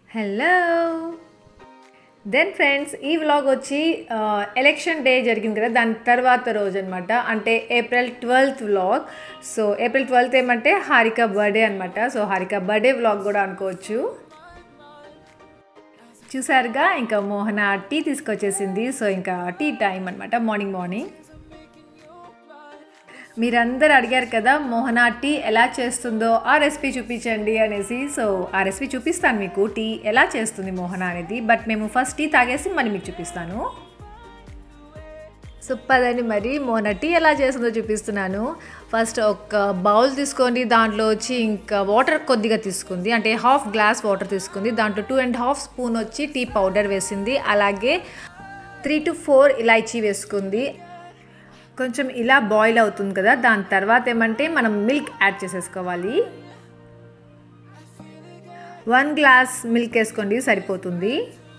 Hello then friends ఈ vlog వచ్చి election day జరిగింది కదా దాని తర్వాత రోజు అనమాట అంటే April twelfth vlog so April twelfth ఏమంటే హారిక బర్త్డే అనమాట సో హారిక బర్త్డే వ్లాగ్ కూడా అనుకోవచ్చు చూసారుగా ఇంకా మోహన టీ తీసుకొచ్చేసింది సో ఇంకా టీ టైం అనమాట మార్నింగ్ మార్నింగ్ మీరందరూ అడిగారు కదా మోహన టీ ఎలా చేస్తుందో ఆ రెసిపీ చూపించండి అనేసి సో ఆ రెసిపీ చూపిస్తాను మీకు టీ ఎలా చేస్తుంది మోహన అనేది బట్ మేము ఫస్ట్ టీ తాగేసి మళ్ళీ మీకు చూపిస్తాను సూపర్ అని మరి మోహన టీ ఎలా చేస్తుందో చూపిస్తున్నాను ఫస్ట్ ఒక బౌల్ తీసుకోండి దాంట్లో వచ్చి ఇంకా వాటర్ కొద్దిగా తీసుకుంది అంటే హాఫ్ గ్లాస్ వాటర్ తీసుకుంది దాంట్లో టూ అండ్ హాఫ్ స్పూన్ వచ్చి టీ పౌడర్ వేసింది అలాగే త్రీ టు ఫోర్ ఇలాచీ వేసుకుంది కొంచెం ఇలా బాయిల్ అవుతుంది కదా దాని తర్వాత ఏమంటే మనం మిల్క్ యాడ్ చేసేసుకోవాలి వన్ గ్లాస్ మిల్క్ వేసుకోండి సరిపోతుంది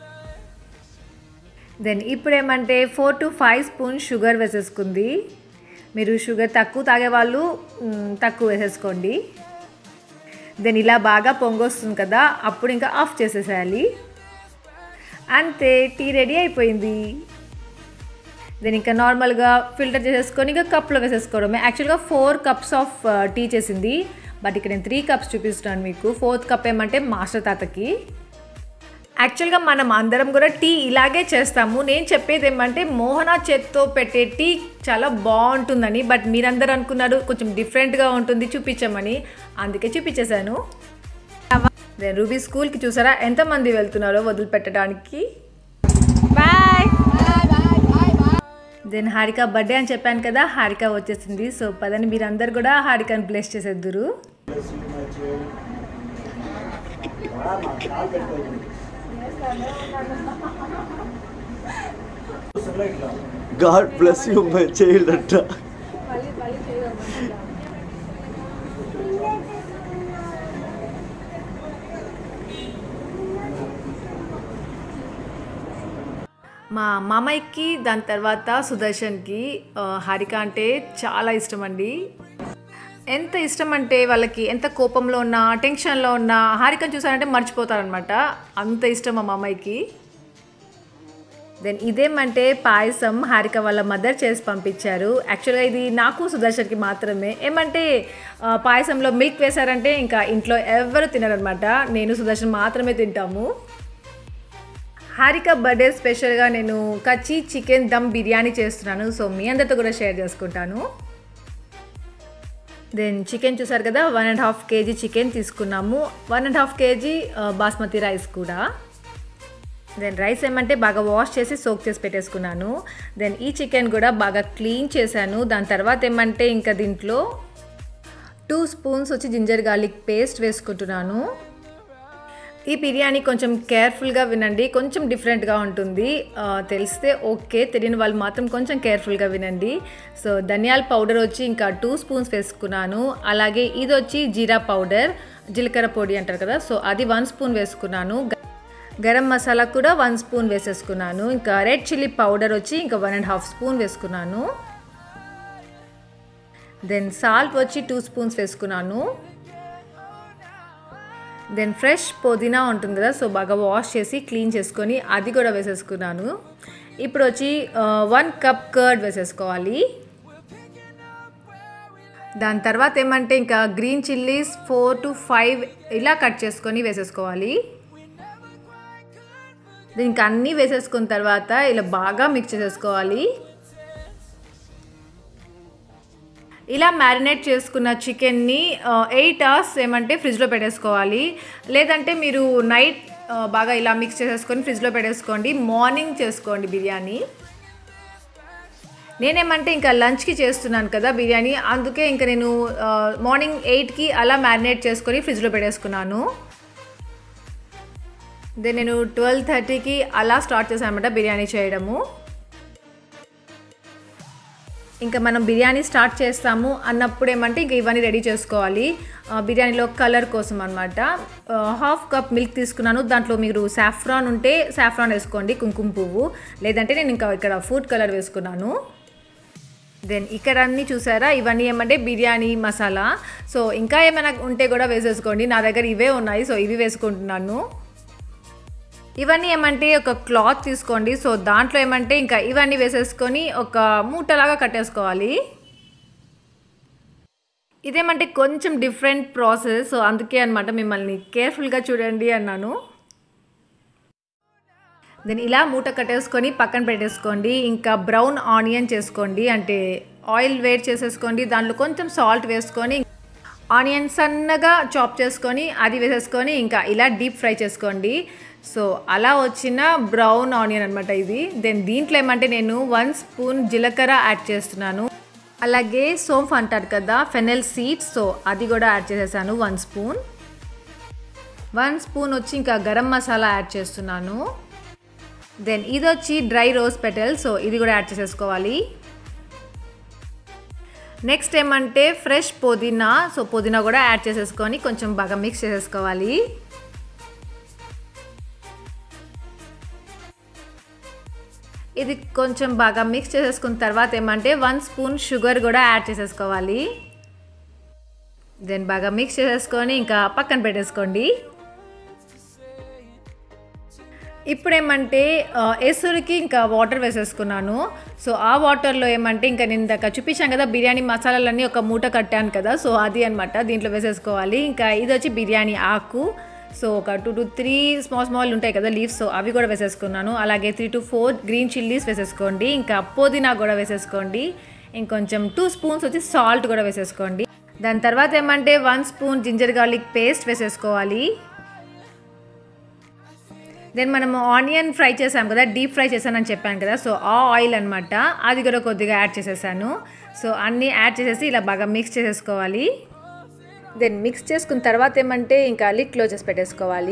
దెన్ ఇప్పుడు ఏమంటే four to five spoon sugar వేసేసుకుంది మీరు షుగర్ తక్కువ తాగే వాళ్ళు మ్, తక్కువ వేసేసుకోండి దెన్ ఇలా బాగా పొంగొస్తుంది కదా అప్పుడు ఇంకా ఆఫ్ చేసేసేయాలి అంతే టీ రెడీ అయిపోయింది దెన్ ఇంకా నార్మల్గా ఫిల్టర్ చేసేసుకొని ఇంకా కప్లో వేసేసుకోవడమే యాక్చువల్గా ఫోర్ కప్స్ ఆఫ్ టీ చేసింది బట్ ఇక్కడ నేను త్రీ కప్స్ చూపిస్తున్నాను మీకు ఫోర్త్ కప్ ఏమంటే మాస్టర్ తాతకి యాక్చువల్గా మనం అందరం కూడా టీ ఇలాగే చేస్తాము నేను చెప్పేది ఏమంటే మోహన చేత్తో పెట్టే టీ చాలా బాగుంటుందని బట్ మీరందరూ అనుకున్నారు కొంచెం డిఫరెంట్గా ఉంటుంది చూపించమని అందుకే చూపించేశాను దెన్ రూబీ స్కూల్కి చూసారా ఎంతమంది వెళ్తున్నారో వదిలిపెట్టడానికి బాయ్ దెన్ హారిక బర్త్డే అని చెప్పాను కదా హారిక వచ్చేసింది సో పదని మీరందరు కూడా హారికని బ్లెస్ చేసేద్దురు God bless you, my child. Atta. మా మామయ్యకి దాని తర్వాత సుదర్శన్కి ఆ, హారిక అంటే చాలా ఇష్టం అండి ఎంత ఇష్టం అంటే వాళ్ళకి ఎంత కోపంలో ఉన్నా టెన్షన్లో ఉన్నా హారికను చూసారంటే మర్చిపోతారనమాట అంత ఇష్టం మా మామయ్యకి దెన్ ఇదేమంటే పాయసం హారిక వాళ్ళ మదర్ చేసి పంపించారు యాక్చువల్గా ఇది నాకు సుదర్శన్కి మాత్రమే ఏమంటే ఆ, పాయసంలో మిల్క్ వేశారంటే ఇంకా ఇంట్లో ఎవరు తినరనమాట నేను సుదర్శన్ మాత్రమే తింటాము హారిక బర్త్డే స్పెషల్గా నేను కచ్చి చికెన్ దమ్ బిర్యానీ చేస్తున్నాను సో మీ అందరితో కూడా షేర్ చేసుకుంటాను దెన్ చికెన్ చూసారు కదా one and half KG chicken తీసుకున్నాము one and half KG basmati rice కూడా దెన్ రైస్ ఏమంటే బాగా వాష్ చేసి సోక్ చేసి పెట్టేసుకున్నాను దెన్ ఈ చికెన్ కూడా బాగా క్లీన్ చేశాను దాని తర్వాత ఏమంటే ఇంకా దీంట్లో టూ స్పూన్స్ వచ్చి జింజర్ గార్లిక్ పేస్ట్ వేసుకుంటున్నాను ఈ బిర్యానీ కొంచెం కేర్ఫుల్గా వినండి కొంచెం డిఫరెంట్గా ఉంటుంది ఆ, తెలిస్తే ఓకే తెలియని వాళ్ళు మాత్రం కొంచెం కేర్ఫుల్గా వినండి సో ధనియాల పౌడర్ వచ్చి ఇంకా టూ స్పూన్స్ వేసుకున్నాను అలాగే ఇది వచ్చి జీరా పౌడర్ జీలకర్ర పొడి అంటారు కదా సో అది వన్ స్పూన్ వేసుకున్నాను గ- గరం మసాలా కూడా వన్ స్పూన్ వేసేసుకున్నాను ఇంకా రెడ్ చిల్లీ పౌడర్ వచ్చి ఇంకా వన్ అండ్ హాఫ్ స్పూన్ వేసుకున్నాను దెన్ సాల్ట్ వచ్చి టూ స్పూన్స్ వేసుకున్నాను దెన్ ఫ్రెష్ పుదీనా ఉంటుంది కదా సో బాగా వాష్ చేసి క్లీన్ చేసుకొని అది కూడా వేసేసుకున్నాను ఇప్పుడు వచ్చి వన్ కప్ కర్డ్ వేసేసుకోవాలి దాని తర్వాత ఏమంటే ఇంకా green chillies four to five ఇలా కట్ చేసుకొని వేసేసుకోవాలి దీనికి అన్నీ వేసేసుకున్న తర్వాత ఇలా బాగా మిక్స్ చేసేసుకోవాలి ఇలా మ్యారినేట్ చేసుకున్న చికెన్ని ఎయిట్ అవర్స్ ఏమంటే ఫ్రిడ్జ్లో పెట్టేసుకోవాలి లేదంటే మీరు నైట్ ఆ, బాగా ఇలా మిక్స్ చేసేసుకొని ఫ్రిడ్జ్లో పెట్టేసుకోండి మార్నింగ్ చేసుకోండి బిర్యానీ నేనేమంటే ఇంకా లంచ్కి చేస్తున్నాను కదా బిర్యానీ అందుకే ఇంకా నేను ఆ, మార్నింగ్ ఎయిట్కి అలా మ్యారినేట్ చేసుకొని ఫ్రిడ్జ్లో పెట్టేసుకున్నాను దెన్ నేను ట్వెల్వ్ థర్టీకి అలా స్టార్ట్ చేశాను అనమాట బిర్యానీ చేయడము ఇంకా మనం బిర్యానీ స్టార్ట్ చేస్తాము అన్నప్పుడు ఏమంటే ఇంకా ఇవన్నీ రెడీ చేసుకోవాలి ఆ, బిర్యానీలో కలర్ కోసం అనమాట హాఫ్ కప్ మిల్క్ తీసుకున్నాను దాంట్లో మీరు సాఫ్రాన్ ఉంటే సాఫ్రాన్ వేసుకోండి కుంకుమ పువ్వు లేదంటే నేను ఇంకా ఇక్కడ ఫుడ్ కలర్ వేసుకున్నాను దెన్ ఇక్కడ అన్నీ చూసారా ఇవన్నీ ఏమంటే బిర్యానీ మసాలా సో ఇంకా ఏమైనా ఉంటే కూడా వేసేసుకోండి నా దగ్గర ఇవే ఉన్నాయి సో ఇవి వేసుకుంటున్నాను ఇవన్నీ ఏమంటే ఒక క్లాత్ తీసుకోండి సో దాంట్లో ఏమంటే ఇంకా ఇవన్నీ వేసేసుకొని ఒక మూటలాగా కట్టేసుకోవాలి ఇదేమంటే కొంచెం డిఫరెంట్ ప్రాసెస్ సో అందుకే అనమాట మిమ్మల్ని కేర్ఫుల్గా చూడండి అన్నాను దెన్ ఇలా మూట కట్టేసుకొని పక్కన పెట్టేసుకోండి ఇంకా బ్రౌన్ ఆనియన్ చేసుకోండి అంటే ఆయిల్ వేడి చేసేసుకోండి దాంట్లో కొంచెం సాల్ట్ వేసుకొని ఆనియన్ సన్నగా చాప్ చేసుకొని అది వేసేసుకొని ఇంకా ఇలా డీప్ ఫ్రై చేసుకోండి సో అలా వచ్చిన బ్రౌన్ ఆనియన్ అనమాట ఇది దెన్ దీంట్లో ఏమంటే నేను వన్ స్పూన్ జీలకర్ర యాడ్ చేస్తున్నాను అలాగే సోంఫ్ అంటారు కదా ఫెనెల్ సీడ్స్ సో అది కూడా యాడ్ చేసేసాను వన్ స్పూన్ వన్ స్పూన్ వచ్చి ఇంకా గరం మసాలా యాడ్ చేస్తున్నాను దెన్ ఇది వచ్చి డ్రై రోజ్ పెటల్ సో ఇది కూడా యాడ్ చేసేసుకోవాలి నెక్స్ట్ ఏమంటే ఫ్రెష్ పుదీనా సో పుదీనా కూడా యాడ్ చేసేసుకొని కొంచెం బాగా మిక్స్ చేసేసుకోవాలి ఇది కొంచెం బాగా మిక్స్ చేసేసుకున్న తర్వాత ఏమంటే వన్ స్పూన్ షుగర్ కూడా యాడ్ చేసేసుకోవాలి దెన్ బాగా మిక్స్ చేసేసుకొని ఇంకా పక్కన పెట్టేసుకోండి ఇప్పుడు ఏమంటే ఆ, ఎసురుకి ఇంకా వాటర్ వేసేసుకున్నాను సో ఆ వాటర్లో ఏమంటే ఇంకా నేను ఇందాక చూపించాను కదా బిర్యానీ మసాలాలన్నీ ఒక మూట కట్టాను కదా సో అది అనమాట దీంట్లో వేసేసుకోవాలి ఇంకా ఇది వచ్చి బిర్యానీ ఆకు సో ఒక two to three small small ఉంటాయి కదా లీవ్స్ సో అవి కూడా వేసేసుకున్నాను అలాగే three to four green chillies వేసేసుకోండి ఇంకా పుదీనా కూడా వేసేసుకోండి ఇంకొంచెం టూ స్పూన్స్ వచ్చి సాల్ట్ కూడా వేసేసుకోండి దాని తర్వాత ఏమంటే one spoon ginger garlic paste వేసేసుకోవాలి దెన్ మనం ఆనియన్ ఫ్రై చేసాం కదా డీప్ ఫ్రై చేశానని చెప్పాను కదా సో ఆ ఆయిల్ అనమాట అది కూడా కొద్దిగా యాడ్ చేసేసాను సో అన్నీ యాడ్ చేసేసి ఇలా బాగా మిక్స్ చేసేసుకోవాలి దెన్ మిక్స్ చేసుకున్న తర్వాత ఏమంటే ఇంకా లిడ్ క్లోజ్ చేసి పెట్టేసుకోవాలి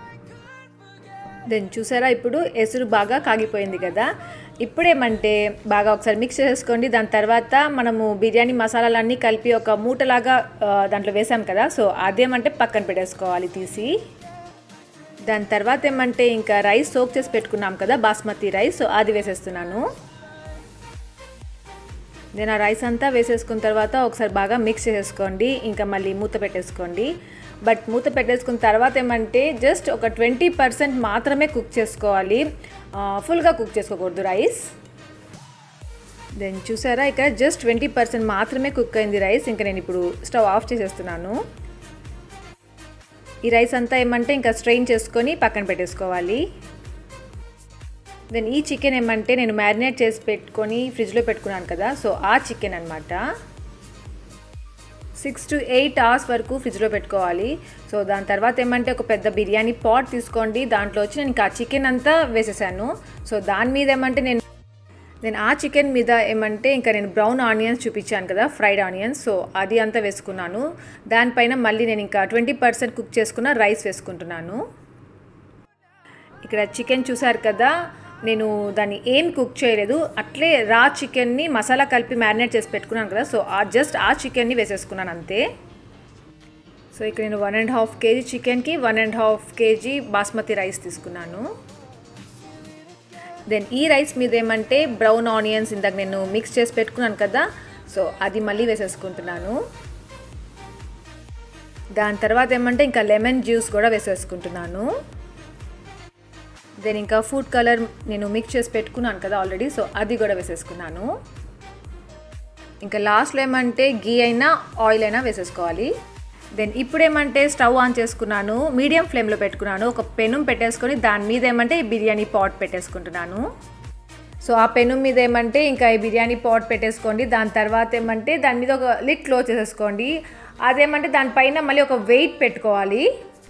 దెన్ చూసారా ఇప్పుడు ఎసురు బాగా కాగిపోయింది కదా ఇప్పుడేమంటే బాగా ఒకసారి మిక్స్ చేసేసుకోండి దాని తర్వాత మనము బిర్యానీ మసాలాలన్నీ కలిపి ఒక మూటలాగా ఆ, దాంట్లో వేసాం కదా సో అదేమంటే పక్కన పెట్టేసుకోవాలి తీసి దాని తర్వాత ఏమంటే ఇంకా రైస్ సోక్ చేసి పెట్టుకున్నాం కదా బాస్మతి రైస్ సో అది వేసేస్తున్నాను నేను ఆ రైస్ అంతా వేసేసుకున్న తర్వాత ఒకసారి బాగా మిక్స్ చేసేసుకోండి ఇంకా మళ్ళీ మూత పెట్టేసుకోండి బట్ మూత పెట్టేసుకున్న తర్వాత ఏమంటే జస్ట్ ఒక ట్వంటీ పర్సెంట్ మాత్రమే కుక్ చేసుకోవాలి ఫుల్గా కుక్ చేసుకోకూడదు రైస్ దెన్ చూసారా ఇక్కడ జస్ట్ ట్వంటీ పర్సెంట్ మాత్రమే కుక్ అయింది రైస్ ఇంకా నేను ఇప్పుడు స్టవ్ ఆఫ్ చేసేస్తున్నాను ఈ రైస్ అంతా ఏమంటే ఇంకా స్ట్రెయిన్ చేసుకొని పక్కన పెట్టేసుకోవాలి దెన్ ఈ చికెన్ ఏమంటే నేను మ్యారినేట్ చేసి పెట్టుకొని ఫ్రిడ్జ్లో పెట్టుకున్నాను కదా సో ఆ చికెన్ అనమాట సిక్స్ టు ఎయిట్ అవర్స్ వరకు ఫ్రిడ్జ్లో పెట్టుకోవాలి సో దాని తర్వాత ఏమంటే ఒక పెద్ద బిర్యానీ పాట్ తీసుకోండి దాంట్లో వచ్చి నేను ఇంకా ఆ చికెన్ అంతా వేసేసాను సో దాని మీద ఏమంటే నేను నేను ఆ చికెన్ మీద ఏమంటే ఇంకా నేను బ్రౌన్ ఆనియన్స్ చూపించాను కదా ఫ్రైడ్ ఆనియన్స్ సో అది అంతా వేసుకున్నాను దానిపైన మళ్ళీ నేను ఇంకా ట్వంటీ పర్సెంట్ కుక్ చేసుకున్న రైస్ వేసుకుంటున్నాను ఇక్కడ చికెన్ చూసారు కదా నేను దాన్ని ఏం కుక్ చేయలేదు అట్లే రా చికెన్ని మసాలా కలిపి మ్యారినేట్ చేసి పెట్టుకున్నాను కదా సో ఆ జస్ట్ ఆ చికెన్ని వేసేసుకున్నాను అంతే సో ఇక్కడ నేను వన్ అండ్ హాఫ్ కేజీ చికెన్కి one and half KG basmati rice తీసుకున్నాను దెన్ ఈ రైస్ మీద ఏమంటే బ్రౌన్ ఆనియన్స్ ఇందాక నేను మిక్స్ చేసి పెట్టుకున్నాను కదా సో అది మళ్ళీ వేసేసుకుంటున్నాను దాని తర్వాత ఏమంటే ఇంకా లెమన్ జ్యూస్ కూడా వేసేసుకుంటున్నాను దెన్ ఇంకా ఫుడ్ కలర్ నేను మిక్స్ చేసి పెట్టుకున్నాను కదా ఆల్రెడీ సో అది కూడా వేసేసుకున్నాను ఇంకా లాస్ట్లో ఏమంటే గీ అయినా ఆయిల్ అయినా వేసేసుకోవాలి దెన్ ఇప్పుడు ఏమంటే స్టవ్ ఆన్ చేసుకున్నాను మీడియం ఫ్లేమ్లో పెట్టుకున్నాను ఒక పెనం పెట్టేసుకొని దాని మీద ఏమంటే ఈ బిర్యానీ పాట్ పెట్టేసుకుంటున్నాను సో ఆ పెను మీద ఏమంటే ఇంకా ఈ బిర్యానీ పాట్ పెట్టేసుకోండి దాని తర్వాత ఏమంటే దాని మీద ఒక లిడ్ క్లోజ్ చేసేసుకోండి అదేమంటే దానిపైన మళ్ళీ ఒక వెయిట్ పెట్టుకోవాలి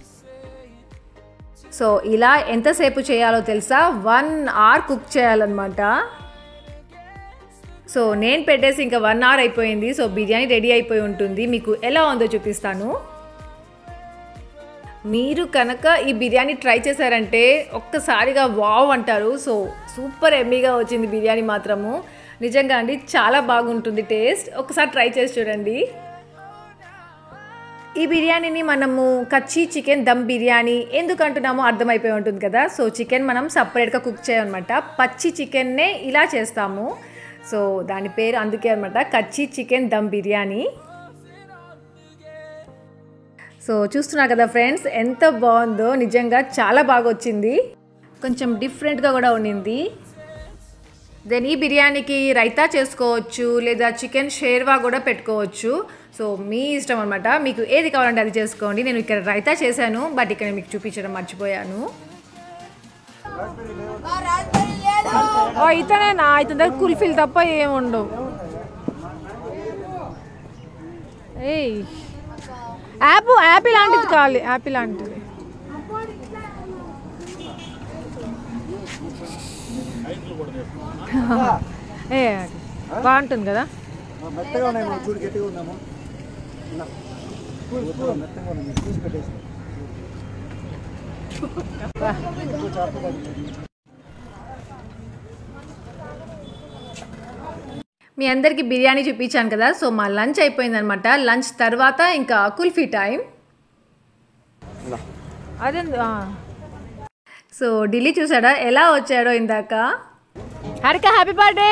సో ఇలా ఎంతసేపు చేయాలో తెలుసా వన్ అవర్ కుక్ చేయాలన్నమాట సో నేను పెట్టేసి ఇంకా వన్ అవర్ అయిపోయింది సో బిర్యానీ రెడీ అయిపోయి ఉంటుంది మీకు ఎలా ఉందో చూపిస్తాను మీరు కనుక ఈ బిర్యానీ ట్రై చేశారంటే ఒక్కసారిగా వావ్ అంటారు సో సూపర్ ఎమ్మీగా వచ్చింది బిర్యానీ మాత్రము నిజంగా అండి చాలా బాగుంటుంది టేస్ట్ ఒకసారి ట్రై చేసి చూడండి ఈ బిర్యానీని మనము కచ్చి చికెన్ దమ్ బిర్యానీ ఎందుకు అంటున్నామో అర్థమైపోయి ఉంటుంది కదా సో చికెన్ మనం సపరేట్గా కుక్ చేయమన్నమాట పచ్చి చికెన్నే ఇలా చేస్తాము సో దాని పేరు అందుకే అనమాట కచ్చి చికెన్ దమ్ బిర్యానీ సో చూస్తున్నారు కదా ఫ్రెండ్స్ ఎంత బాగుందో నిజంగా చాలా బాగా వచ్చింది కొంచెం డిఫరెంట్గా కూడా ఉండింది దెన్ ఈ బిర్యానీకి రైతా చేసుకోవచ్చు లేదా చికెన్ షేర్వా కూడా పెట్టుకోవచ్చు సో మీ ఇష్టం అనమాట మీకు ఏది కావాలంటే అది చేసుకోండి నేను ఇక్కడ రైతా చేశాను బట్ ఇక్కడ మీకు చూపించడం మర్చిపోయాను ఓ ఇతనేనా ఇతని దగ్గర కుల్ఫీలు తప్ప ఏమి ఉండవు ఏయ్ యాప్ యాపిల్ లాంటిది కావాలి యాపిల్ లాంటిది ఏ బాగుంటుంది కదా మెత్తగా ఉన్నాయి మనం చూడు గట్టిగా ఉన్నాము నా. చూడు, చూడు, మెత్తగా ఉన్నాయి మీరు చూసి పెట్టేసి మీ అందరికీ బిర్యానీ చూపించాను కదా సో మా లంచ్ అయిపోయిందనమాట లంచ్ తర్వాత ఇంకా కుల్ఫీ టైం అదే సో ఢిల్లీ చూసాడా ఎలా వచ్చాడో ఇందాక హరిక హ్యాపీ బర్త్డే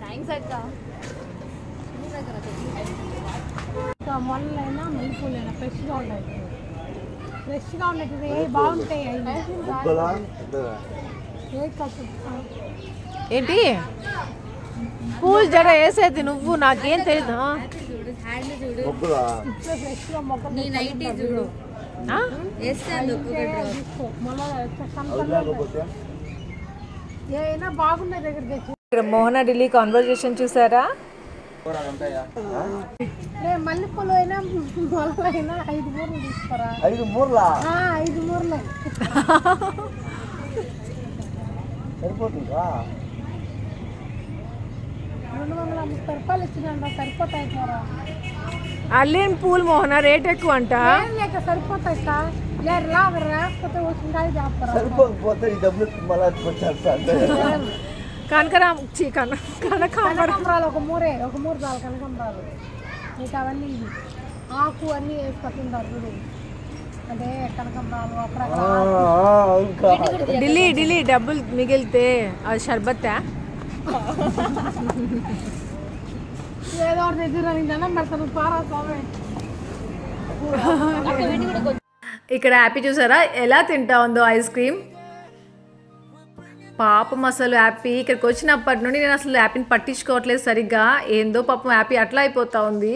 మొన్నలైనా మల్లెపూలైనా ఫ్రెష్గా ఉన్నాయి ఫ్రెష్గా ఉన్నట్టు ఏ బాగుంటాయి అవి ముద్దలా పెద్దదా? ఏ కప్పు ఏంటి పూలు జడ వేసేది నువ్వు నాకేం తెలియదు ఆ? ముగ్గులా ఫ్రెష్గా మొక్క ఆ? తీసుకో మళ్ళీ లేకపోతే ఏమైనా బాగున్నాయి దగ్గర తెచ్చి ఇక్కడ మోహన ఢిల్లీ కాన్వర్జేషన్ చూసారా రే మల్లెపూలు అయినా మొలలైనా ఐదు మూరలు తీసుకోరా ఐదు మూరలా ఆ, ఐదు మూరలు సరిపోతుందా రెండు వందల ముప్పై రూపాయలు ఇచ్చినా సరిపోతాయి పోరా అల్లిన పూలు మోహన రేట్ ఎక్కువ అంట ఏం లేక సరిపోతాయి సార్ లేదు లా రాకపోతే వచ్చిందా చేస్తారా సరిపోకపోతే ఈ డబ్బులు మళ్ళీ వచ్చేస్తా అంటే కనకరామ్ చీ కన కనకాంబరం కనకాంబరాలు ఒక మూరే ఒక మూడు చాలు కనకాంబరాలు మీకు అవన్నీ ఇవి ఆకు అన్నీ వేసుకుంటున్నారు చూడు అంటే కనకాంబరాలు అక్కడ ఇంకా ఢిల్లీ ఢిల్లీ డబ్బులు మిగిలితే అది షర్బత్తా ఏదో ఒకటి దగ్గర దండం పెడతాను పారా స్వామి ఇక్కడ హ్యాపీ చూసారా ఎలా తింటా ఉందో ఐస్ క్రీమ్ పాపం అసలు హ్యాపీ ఇక్కడికి వచ్చినప్పటి నుండి నేను అసలు హ్యాపీని పట్టించుకోవట్లేదు సరిగ్గా ఏందో పాపం హ్యాపీ అట్లా అయిపోతా ఉంది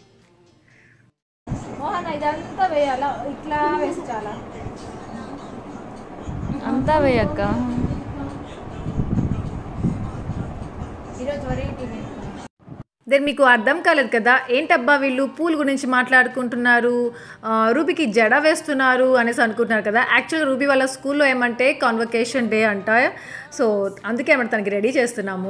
మోహన్ ఇదంతా వేయాలా ఇట్లా వేసి చాలా అంతా వేయక్క ఈరోజు వెరైటీ దెన్ మీకు అర్థం కాలేదు కదా ఏంటబ్బా వీళ్ళు పూల గురించి మాట్లాడుకుంటున్నారు ఆ, రూబీకి జడ వేస్తున్నారు అనేసి అనుకుంటున్నారు కదా యాక్చువల్గా రూబీ వాళ్ళ స్కూల్లో ఏమంటే కాన్వకేషన్ డే అంట సో అందుకే ఏమంటే తనకి రెడీ చేస్తున్నాము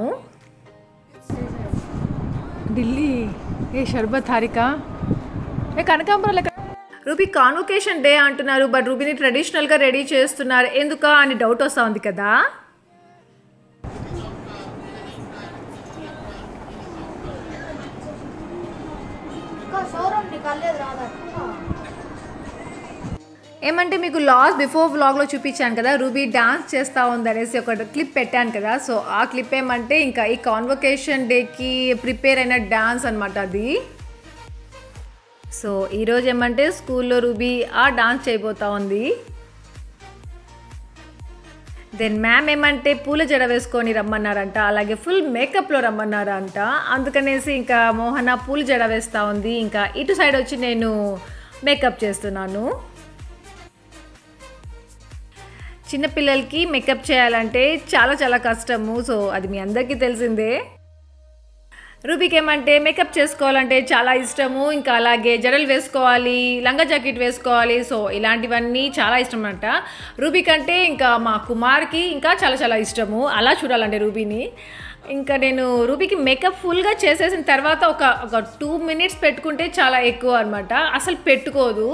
ఢిల్లీ ఏ షర్బత్ హారిక ఏ కనకాంబరాలు ఎక్కడ రూబీ కాన్వకేషన్ డే అంటున్నారు బట్ రూబీని ట్రెడిషనల్గా రెడీ చేస్తున్నారు ఎందుకా అని డౌట్ వస్తూ ఉంది కదా ఏమంటే మీకు లాస్ట్ బిఫోర్ వ్లాగ్లో చూపించాను కదా రూబీ డాన్స్ చేస్తూ ఉంది అనేసి ఒక క్లిప్ పెట్టాను కదా సో ఆ క్లిప్ ఏమంటే ఇంకా ఈ కాన్వకేషన్ డేకి ప్రిపేర్ అయిన డాన్స్ అనమాట అది సో ఈరోజు ఏమంటే స్కూల్లో రూబీ ఆ డాన్స్ చేయబోతా ఉంది దెన్ మ్యామ్ ఏమంటే పూల జడ వేసుకొని రమ్మన్నారంట అలాగే ఫుల్ మేకప్లో రమ్మన్నారంట అందుకనేసి ఇంకా మోహన పూల జడ వేస్తూ ఉంది ఇంకా ఇటు సైడ్ వచ్చి నేను మేకప్ చేస్తున్నాను చిన్నపిల్లలకి మేకప్ చేయాలంటే చాలా చాలా కష్టము సో అది మీ అందరికీ తెలిసిందే రూబీకి ఏమంటే మేకప్ చేసుకోవాలంటే చాలా ఇష్టము ఇంకా అలాగే జడలు వేసుకోవాలి లంగా జాకెట్ వేసుకోవాలి సో ఇలాంటివన్నీ చాలా ఇష్టం అనమాట రూబీ కంటే ఇంకా మా కుమార్కి ఇంకా చాలా చాలా ఇష్టము అలా చూడాలంటే రూబీని ఇంకా నేను రూబీకి మేకప్ ఫుల్గా చేసేసిన తర్వాత ఒక ఒక టూ మినిట్స్ పెట్టుకుంటే చాలా ఎక్కువ అనమాట అసలు పెట్టుకోదు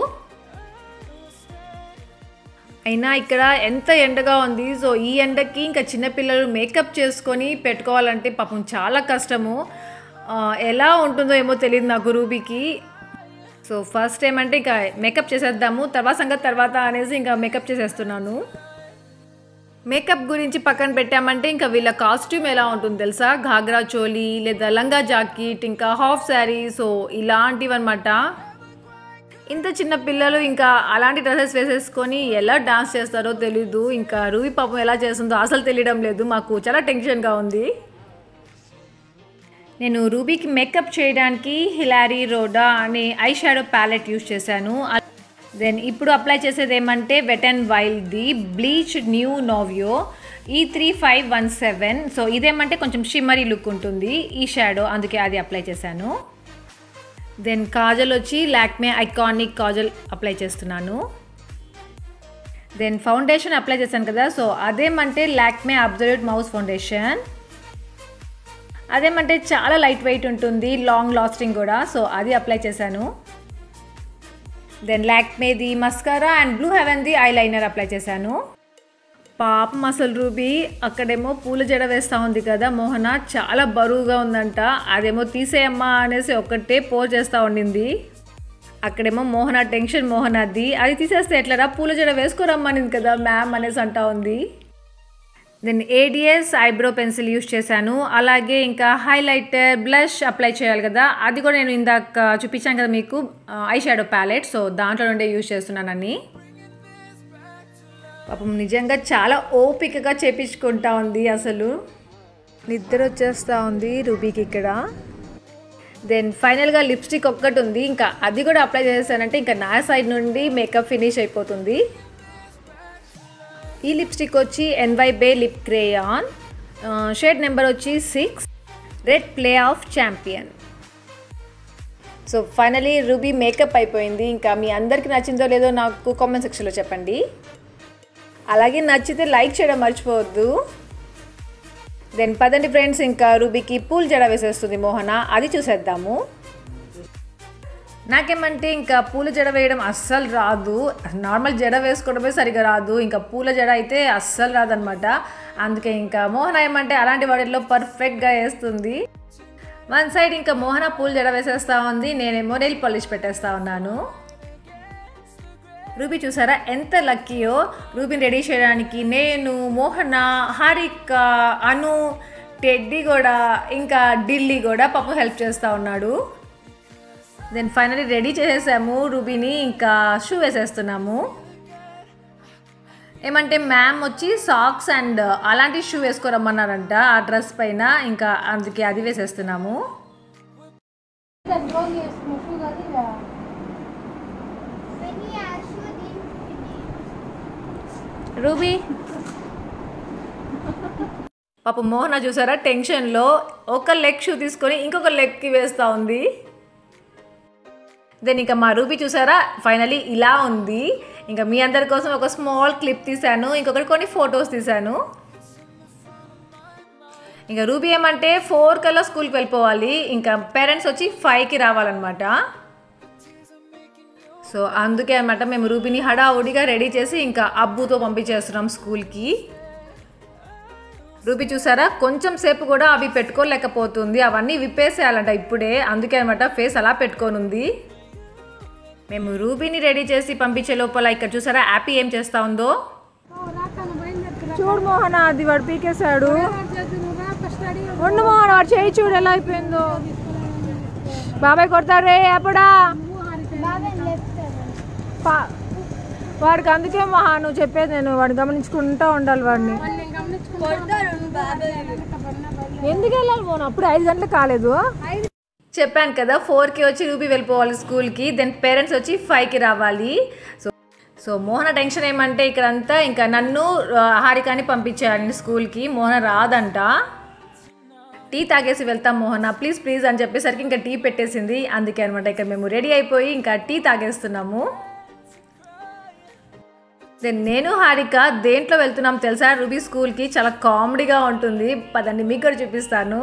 అయినా ఇక్కడ ఎంత ఎండగా ఉంది సో ఈ ఎండకి ఇంకా చిన్నపిల్లలు మేకప్ చేసుకొని పెట్టుకోవాలంటే పాపం చాలా కష్టము ఆ, ఎలా ఉంటుందో ఏమో తెలియదు నాకు రూబీకి సో ఫస్ట్ ఏమంటే ఇంకా మేకప్ చేసేద్దాము తర్వాత సంగతి తర్వాత అనేసి ఇంకా మేకప్ చేసేస్తున్నాను మేకప్ గురించి పక్కన పెట్టామంటే ఇంకా వీళ్ళ కాస్ట్యూమ్ ఎలా ఉంటుంది తెలుసా ఘాగ్రా చోలీ లేదా లంగా జాకెట్ ఇంకా హాఫ్ శారీ సో ఇలాంటివి అనమాట ఇంత చిన్న పిల్లలు ఇంకా అలాంటి డ్రెస్సెస్ వేసేసుకొని ఎలా డాన్స్ చేస్తారో తెలీదు ఇంకా రూబీ పాపం ఎలా చేస్తుందో అసలు తెలియడం లేదు మాకు చాలా టెన్షన్గా ఉంది నేను రూబీకి మేకప్ చేయడానికి హిలారీ రోడా అనే ఐ షాడో ప్యాలెట్ యూస్ చేశాను దెన్ ఇప్పుడు అప్లై చేసేది ఏమంటే వెట్ అండ్ వైల్డ్ది బ్లీచ్ న్యూ నోవియో ఈ three five one seven so ఇదేమంటే కొంచెం షిమ్మరీ లుక్ ఉంటుంది ఈ షాడో అందుకే అది అప్లై చేశాను దెన్ కాజల్ వచ్చి లాక్మే ఐకానిక్ కాజల్ అప్లై చేస్తున్నాను దెన్ ఫౌండేషన్ అప్లై చేశాను కదా సో అదేమంటే లాక్మే అబ్జల్యూట్ మౌస్ ఫౌండేషన్ అదేమంటే చాలా లైట్ వెయిట్ ఉంటుంది లాంగ్ లాస్టింగ్ కూడా సో అది అప్లై చేశాను దెన్ లాక్మేది మస్కారా అండ్ బ్లూ హెవెన్ది ఐ లైనర్ అప్లై చేశాను పాపం అసలు రూబీ అక్కడేమో పూల జడ వేస్తూ ఉంది కదా మోహన చాలా బరువుగా ఉందంట అదేమో తీసేయమ్మా అనేసి ఒక్కటే పోర్ చేస్తూ ఉండింది అక్కడేమో మోహన టెన్షన్ మోహనది అది తీసేస్తే ఎట్లరా పూల జడ వేసుకోరమ్మనింది కదా మ్యామ్ అనేసి అంటా ఉంది then ADS eyebrow pencil use చేశాను అలాగే ఇంకా హైలైటర్ బ్లష్ అప్లై చేయాలి కదా అది కూడా నేను ఇందాక చూపించాను కదా మీకు ఐ షాడో ప్యాలెట్ సో దాంట్లో నుండే యూస్ చేస్తున్నానని పాపం నిజంగా చాలా ఓపికగా చేపించుకుంటా ఉంది అసలు నిద్ర వచ్చేస్తూ ఉంది రూబీకి ఇక్కడ దెన్ ఫైనల్గా లిప్స్టిక్ ఒక్కటి ఉంది ఇంకా అది కూడా అప్లై చేశానంటే ఇంకా నా సైడ్ నుండి మేకప్ ఫినిష్ అయిపోతుంది ఈ లిప్స్టిక్ వచ్చి NY Bae lip crayon shade number వచ్చి six red play off champion so finally Ruby makeup అయిపోయింది ఇంకా మీ అందరికీ నచ్చిందో లేదో నాకు కామెంట్ సెక్షన్లో చెప్పండి అలాగే నచ్చితే లైక్ చేయడం మర్చిపోవద్దు దెన్ పదండి ఫ్రెండ్స్ ఇంకా రూబీకి పూల్ జడ వేసేస్తుంది మోహన అది చూసేద్దాము నాకేమంటే ఇంకా పూల జడ వేయడం అస్సలు రాదు నార్మల్ జడ వేసుకోవడమే సరిగా రాదు ఇంకా పూల జడ అయితే అస్సలు రాదనమాట అందుకే ఇంకా మోహన ఏమంటే అలాంటి వాటిల్లో పర్ఫెక్ట్గా వేస్తుంది వన్ సైడ్ ఇంకా మోహన పూల జడ వేసేస్తా ఉంది నేనేమో నెయిల్ పాలిష్ పెట్టేస్తా ఉన్నాను రూబీ చూసారా ఎంత లక్కీయో రూబీని రెడీ చేయడానికి నేను మోహన హారిక అను టెడ్డీ కూడా ఇంకా ఢిల్లీ కూడా పాపం హెల్ప్ చేస్తూ ఉన్నాడు దెన్ ఫైనలీ రెడీ చేసేసాము రూబీని ఇంకా షూ వేసేస్తున్నాము ఏమంటే మ్యామ్ వచ్చి సాక్స్ అండ్ అలాంటి షూ వేసుకోరమ్మన్నారంట ఆ డ్రెస్ పైన ఇంకా అందుకే అది వేసేస్తున్నాము రోజు చేసుకున్నట్టు కదా ఇక. రూబీ పాప మోహన చూసారా టెన్షన్లో ఒక లెగ్ షూ తీసుకొని ఇంకొక లెగ్కి వేస్తూ ఉంది దెన్ ఇంకా మా రూబీ చూసారా ఫైనలీ ఇలా ఉంది ఇంకా మీ అందరి కోసం ఒక స్మాల్ క్లిప్ తీశాను ఇంకొకటి కొన్ని ఫొటోస్ తీశాను ఇంకా రూబీ ఏమంటే ఫోర్ కల్లా స్కూల్కి వెళ్ళిపోవాలి ఇంకా పేరెంట్స్ వచ్చి ఫైవ్కి రావాలన్నమాట సో అందుకే అనమాట మేము రూబీని హడావుడిగా రెడీ చేసి ఇంకా అబ్బుతో పంపించేస్తున్నాం స్కూల్కి రూబీ చూసారా కొంచెం సేపు కూడా అవి పెట్టుకోలేకపోతుంది అవన్నీ విప్పేసేయాలంట ఇప్పుడే అందుకే అనమాట ఫేస్ అలా పెట్టుకొని ఉంది మేము రూబీని రెడీ చేసి పంపించే లోపల ఇక్కడ చూసారా యాపీ ఏం చేస్తా ఉందో ఓ, రా తను బయలుదేరుతురా. చూడు మోహన అది వాడు పీకేశాడు రా చేతులు రా, ఫస్ట్ రెడీ అవ్వు. ఉండు మోహన వాడు చేయి చూడు ఎలా అయిపోయిందో బాబాయ్ కొడతాడు రే అప్పుడా పా- వాడికి అందుకే మహా నువ్వు చెప్పేది నేను వాడిని గమనించుకుంటా ఉండాలి వాడిని మళ్ళీ గమనించుకుంటా ఎందుకు వెళ్ళాలి మోహన్ అప్పుడు ఐదు గంటలకు కాలేదు చెప్పాను కదా ఫోర్కి వచ్చి రూబీ వెళ్ళిపోవాలి స్కూల్కి దెన్ పేరెంట్స్ వచ్చి ఫైవ్కి రావాలి సో సో మోహన టెన్షన్ ఏమంటే ఇక్కడంతా ఇంకా నన్ను ఆ, హారికాని పంపించేయాలండి స్కూల్కి మోహన రాదంట టీ తాగేసి వెళ్తాం మోహన ప్లీజ్ ప్లీజ్ అని చెప్పేసరికి ఇంకా టీ పెట్టేసింది అందుకే అనమాట ఇక్కడ మేము రెడీ అయిపోయి ఇంకా టీ తాగేస్తున్నాము దెన్ నేను హారిక దేంట్లో వెళ్తున్నాం తెలుసా రూబీ స్కూల్కి చాలా కామెడీగా ఉంటుంది పదండి మీకు కూడా చూపిస్తాను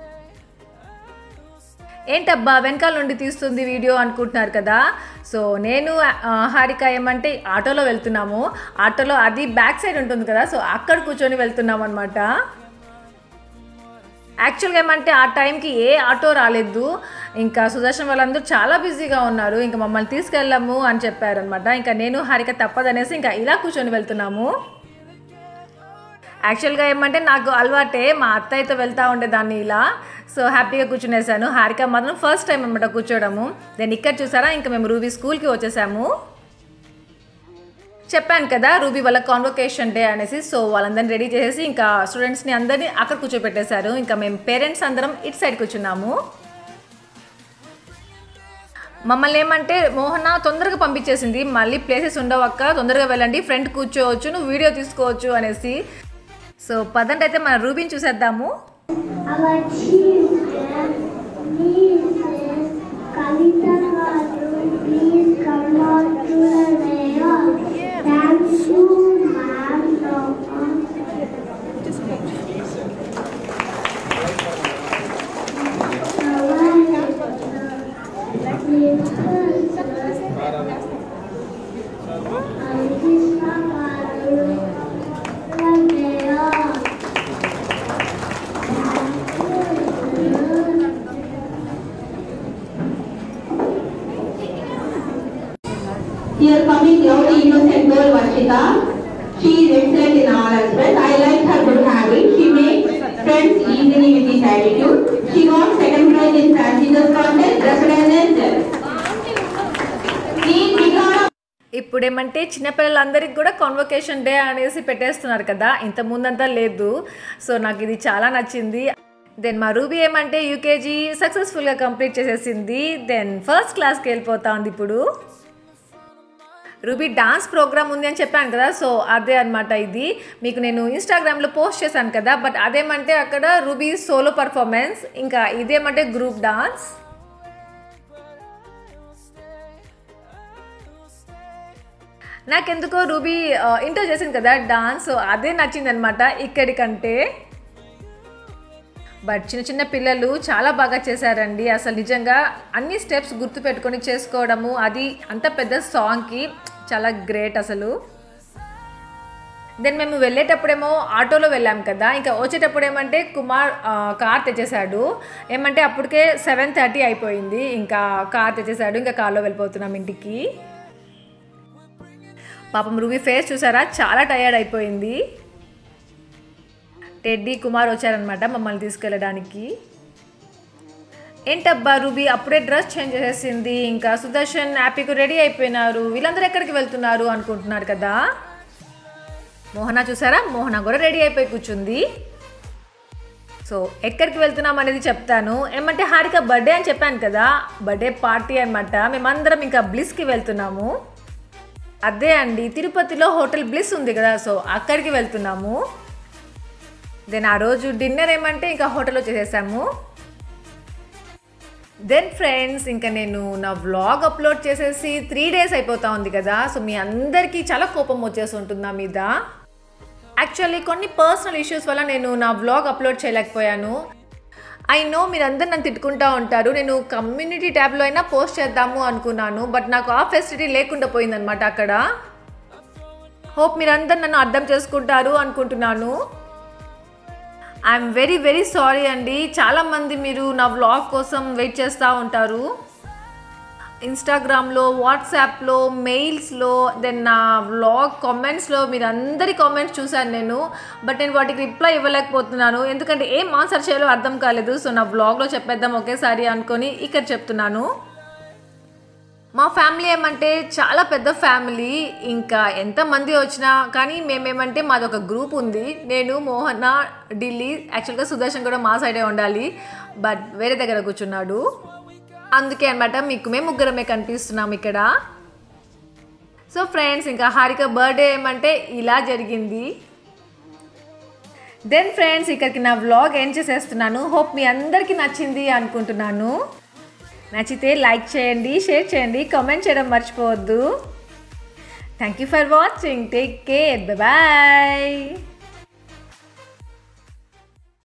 ఏంటబ్బా వెనకాల నుండి తీస్తుంది వీడియో అనుకుంటున్నారు కదా సో నేను ఆ, హారిక ఏమంటే ఆటోలో వెళ్తున్నాము ఆటోలో అది బ్యాక్ సైడ్ ఉంటుంది కదా సో అక్కడ కూర్చొని వెళ్తున్నాం అనమాట యాక్చువల్గా ఏమంటే ఆ టైంకి ఏ ఆటో రాలేదు ఇంకా సుదర్శన్ వాళ్ళందరూ చాలా బిజీగా ఉన్నారు ఇంకా మమ్మల్ని తీసుకెళ్ళాము అని చెప్పారనమాట ఇంకా నేను హారిక తప్పదనేసి ఇంకా ఇలా కూర్చొని వెళ్తున్నాము యాక్చువల్గా ఏమంటే నాకు అలవాటే మా అత్తయ్యతో వెళ్తూ ఉండేదాన్ని ఇలా సో హ్యాపీగా కూర్చునేసాను హారిక మాత్రం ఫస్ట్ టైం అనమాట కూర్చోవడము దెన్ ఇక్కడ చూసారా ఇంకా మేము రూబీ స్కూల్కి వచ్చేసాము చెప్పాను కదా రూబీ వాళ్ళ కాన్వొకేషన్ డే అనేసి సో వాళ్ళందరినీ రెడీ చేసేసి ఇంకా స్టూడెంట్స్ని అందరినీ అక్కడ కూర్చోపెట్టేశారు ఇంకా మేము పేరెంట్స్ అందరం ఇటు సైడ్ కూర్చున్నాము మమ్మల్ని ఏమంటే మోహన తొందరగా పంపించేసింది మళ్ళీ ప్లేసెస్ ఉండవు అక్క తొందరగా వెళ్ళండి ఫ్రంట్ కూర్చోవచ్చు నువ్వు వీడియో తీసుకోవచ్చు అనేసి సో పదండి అయితే మన రూబీని చూసేద్దాము Our children, Mrs. Kavita Kadu, please come out to the mayor. Thank you, ma'am. Yeah. Here coming lovely innocent girl Varshita. She is excellent in all aspects. I like her good habit. She makes friends easily with this attitude. She got second prize in Francis contest, represented. Please become a ఇప్పుడేమంటే చిన్నపిల్లలందరికీ కూడా convocation day అనేసి పెట్టేస్తున్నారు కదా ఇంత ముందంతా లేదు so నాకు ఇది చాలా నచ్చింది దెన్ మా రూబీ ఏమంటే యూకేజీ సక్సెస్ఫుల్గా కంప్లీట్ చేసేసింది దెన్ ఫస్ట్ క్లాస్కి వెళ్ళిపోతా ఉంది ఇప్పుడు రూబీ డాన్స్ ప్రోగ్రామ్ ఉంది అని చెప్పాను కదా సో అదే అనమాట ఇది మీకు నేను ఇన్స్టాగ్రామ్లో పోస్ట్ చేశాను కదా బట్ అదేమంటే అక్కడ రూబీ సోలో పర్ఫార్మెన్స్ ఇంకా ఇదేమంటే గ్రూప్ డాన్స్ నాకెందుకో రూబీ ఇంటర్ చేసింది కదా డాన్స్ సో అదే నచ్చింది అనమాట ఇక్కడికంటే బట్ చిన్న చిన్న పిల్లలు చాలా బాగా చేశారండి అసలు నిజంగా అన్ని స్టెప్స్ గుర్తుపెట్టుకొని చేసుకోవడము అది అంత పెద్ద సాంగ్కి చాలా గ్రేట్ అసలు దెన్ మేము వెళ్ళేటప్పుడేమో ఆటోలో వెళ్ళాం కదా ఇంకా వచ్చేటప్పుడు ఏమంటే కుమార్ ఆ, కార్ తెచ్చేసాడు ఏమంటే అప్పటికే సెవెన్ థర్టీ అయిపోయింది ఇంకా కార్ తెచ్చేసాడు ఇంకా కార్లో వెళ్ళిపోతున్నాం ఇంటికి పాపం రూబీ ఫేస్ చూసారా చాలా టయర్డ్ అయిపోయింది టెడ్డీ కుమార్ వచ్చారనమాట మమ్మల్ని తీసుకెళ్ళడానికి ఏంటబ్బా రూబీ అప్పుడే డ్రెస్ చేంజ్ చేసేసింది ఇంకా సుదర్శన్ హ్యాపీకి రెడీ అయిపోయినారు వీళ్ళందరూ ఎక్కడికి వెళ్తున్నారు అనుకుంటున్నారు కదా మోహన చూసారా మోహన కూడా రెడీ అయిపోయి కూర్చుంది సో ఎక్కడికి వెళ్తున్నాం అనేది చెప్తాను ఏమంటే హారిక బర్త్డే అని చెప్పాను కదా బర్త్డే పార్టీ అనమాట మేమందరం ఇంకా బ్లిస్కి వెళ్తున్నాము అదే అండి తిరుపతిలో హోటల్ బ్లిస్ ఉంది కదా సో అక్కడికి వెళ్తున్నాము దెన్ ఆ రోజు డిన్నర్ ఏమంటే ఇంకా హోటల్లో చేసేసాము దెన్ ఫ్రెండ్స్ ఇంకా నేను నా వ్లాగ్ అప్లోడ్ చేసేసి త్రీ డేస్ అయిపోతా ఉంది కదా సో మీ అందరికీ చాలా కోపం వచ్చేసి ఉంటుంది నా మీద యాక్చువల్లీ కొన్ని పర్సనల్ ఇష్యూస్ వల్ల నేను నా వ్లాగ్ అప్లోడ్ చేయలేకపోయాను ఐ నో మీరందరూ నన్ను తిట్టుకుంటా ఉంటారు నేను కమ్యూనిటీ ట్యాబ్లో అయినా పోస్ట్ చేద్దాము అనుకున్నాను బట్ నాకు ఆ ఫెసిలిటీ లేకుండా పోయిందనమాట అక్కడ హోప్ మీరందరూ నన్ను అర్థం చేసుకుంటారు అనుకుంటున్నాను ఐఎమ్ వెరీ వెరీ సారీ అండి చాలామంది మీరు నా వ్లాగ్ కోసం వెయిట్ చేస్తూ ఉంటారు ఇన్స్టాగ్రామ్లో వాట్సాప్లో మెయిల్స్లో దెన్ నా వ్లాగ్ కామెంట్స్లో మీరు అందరి కామెంట్స్ చూశాను నేను బట్ నేను వాటికి రిప్లై ఇవ్వలేకపోతున్నాను ఎందుకంటే ఏం ఆన్సర్ చేయాలో అర్థం కాలేదు సో నా వ్లాగ్లో చెప్పేద్దాం ఒకేసారి అనుకొని ఇక్కడ చెప్తున్నాను మా ఫ్యామిలీ ఏమంటే చాలా పెద్ద ఫ్యామిలీ ఇంకా ఎంతమంది వచ్చినా కానీ మేమేమంటే మాది ఒక గ్రూప్ ఉంది నేను మోహన ఢిల్లీ యాక్చువల్గా సుదర్శన్ కూడా మా సైడే ఉండాలి బట్ వేరే దగ్గర కూర్చున్నాడు అందుకే అనమాట మీకు మేము ముగ్గురమే కనిపిస్తున్నాం ఇక్కడ సో ఫ్రెండ్స్ ఇంకా హారిక బర్త్డే ఏమంటే ఇలా జరిగింది దెన్ ఫ్రెండ్స్ ఇక్కడికి నా వ్లాగ్ ఏం చేసేస్తున్నాను హోప్ మీ అందరికీ నచ్చింది అనుకుంటున్నాను నచ్చితే లైక్ చేయండి షేర్ చేయండి కామెంట్ చేయడం మర్చిపోవద్దు thank you for watching take care bye